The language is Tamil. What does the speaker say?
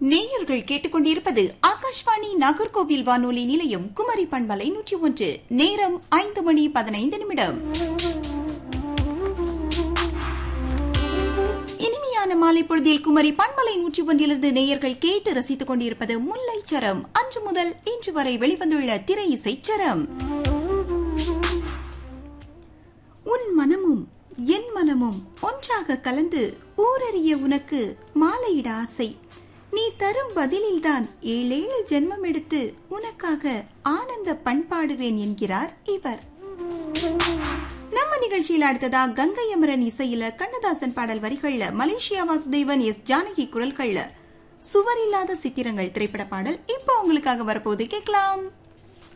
நேயர்கள் கேட்டுக்கொண்டிருப்பது ஆகாஷ்வாணி நாகர்கோவில் வானொலி நிலையம் குமரி பண்பலை நூற்றி ஒன்று நேரம் ஐந்து மணி பதினைந்து நிமிடம் இனிமையான மாலை பொழுதில் குமரி பண்பலை நூற்றி ஒன்றிலிருந்து நேயர்கள் கேட்டு ரசித்துக் கொண்டிருப்பது முல்லை சரம் அன்று முதல் இன்று வரை வெளிவந்துள்ள திரை இசை சரம் உன் மனமும் என் மனமும் ஒன்றாக கலந்து ஊரறிய உனக்கு மாலையிட ஆசை நீ தரும் பதிலில்தான் ஏழேழு ஜென்மம் எடுத்து உனக்காக ஆனந்த பண்பாடுவேன் என்கிறார் இவர் நம்ம நிகழ்ச்சியில் அடுத்ததா கங்கை அமரன் இசையில கண்ணதாசன் பாடல் வரிகள்ல மலேசியா வாசுதேவன் எஸ் ஜானகி குரல்கள்ல சுவரில்லாத சித்திரங்கள் திரைப்பட பாடல் இப்போ உங்களுக்காக வரப்போகுது கேட்கலாம்